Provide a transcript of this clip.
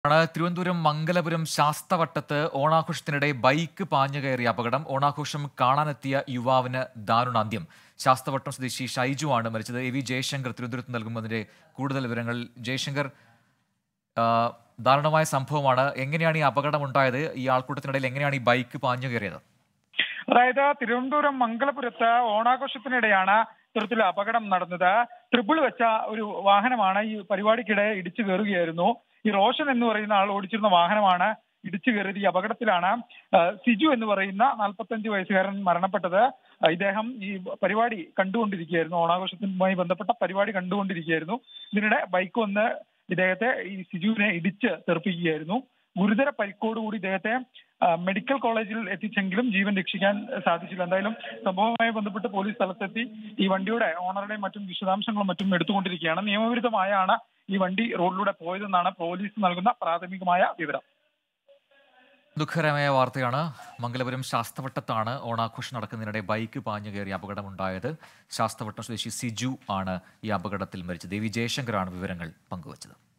ആണ് തിരുവനന്തപുരം മംഗലപുരം ശാസ്തവട്ടത്ത് ഓണാഘോഷത്തിനിടെ ബൈക്ക് പാഞ്ഞു കയറിയ അപകടം ഓണാഘോഷം കാണാനെത്തിയ യുവാവിന് ദാരുണാന്ത്യം ശാസ്തവട്ടം സ്വദേശി ഷൈജു ആണ് മരിച്ചത് എ വി ജയശങ്കർ തിരുവനന്തപുരത്ത് നൽകുന്നതിന്റെ കൂടുതൽ വിവരങ്ങൾ ജയശങ്കർ ആ, ദാരുണമായ സംഭവമാണ് എങ്ങനെയാണ് ഈ അപകടം ഉണ്ടായത് ഈ ആൾക്കൂട്ടത്തിനിടയിൽ എങ്ങനെയാണ് ഈ ബൈക്ക് പാഞ്ഞു കയറിയത് അതായത് തിരുവനന്തപുരം മംഗലപുരത്ത് ഓണാഘോഷത്തിനിടെയാണ് ഇത്തരത്തിൽ അപകടം നടന്നത് ട്രിപ്പിൾ വെച്ച ഒരു വാഹനമാണ് ഈ പരിപാടിക്കിടെ ഇടിച്ചു കയറുകയായിരുന്നു ഈ റോഷൻ എന്ന് പറയുന്ന ആൾ ഓടിച്ചിരുന്ന വാഹനമാണ് ഇടിച്ചു കയറിയത് ഈ അപകടത്തിലാണ് ആ, സിജു എന്ന് പറയുന്ന നാൽപ്പത്തഞ്ച് വയസ്സുകാരൻ മരണപ്പെട്ടത് ആ, ഇദ്ദേഹം ഈ പരിപാടി കണ്ടുകൊണ്ടിരിക്കുകയായിരുന്നു ഓണാഘോഷത്തിനുമായി ബന്ധപ്പെട്ട പരിപാടി കണ്ടുകൊണ്ടിരിക്കുകയായിരുന്നു ഇതിനിടെ ബൈക്ക് വന്ന് ഇദ്ദേഹത്തെ ഈ സിജുവിനെ ഇടിച്ച് തെറിപ്പിക്കുകയായിരുന്നു ഗുരുതര പരിക്കോടുകൂടി ഇദ്ദേഹത്തെ ആ, മെഡിക്കൽ കോളേജിൽ എത്തിച്ചെങ്കിലും ജീവൻ രക്ഷിക്കാൻ സാധിച്ചില്ല എന്തായാലും സംഭവവുമായി ബന്ധപ്പെട്ട് പോലീസ് സ്ഥലത്തെത്തി ഈ വണ്ടിയുടെ ഓണറുടെയും മറ്റും വിശദാംശങ്ങളും മറ്റും എടുത്തുകൊണ്ടിരിക്കുകയാണ് നിയമവിരുദ്ധമായാണ് ഈ വണ്ടി റോഡിലൂടെ പോയതെന്നാണ് പോലീസ് നൽകുന്ന പ്രാഥമികമായ വിവരം ദുഃഖകരമായ വാർത്തയാണ് മംഗലപുരം ശാസ്തവട്ടത്താണ് ഓണാഘോഷം നടക്കുന്നതിനിടെ ബൈക്ക് പാഞ്ഞു കയറി അപകടമുണ്ടായത് ശാസ്തവട്ടം സ്വദേശി സിജു ആണ് ഈ അപകടത്തിൽ മരിച്ചത് എ വി ജയശങ്കറാണ് വിവരങ്ങൾ പങ്കുവച്ചത്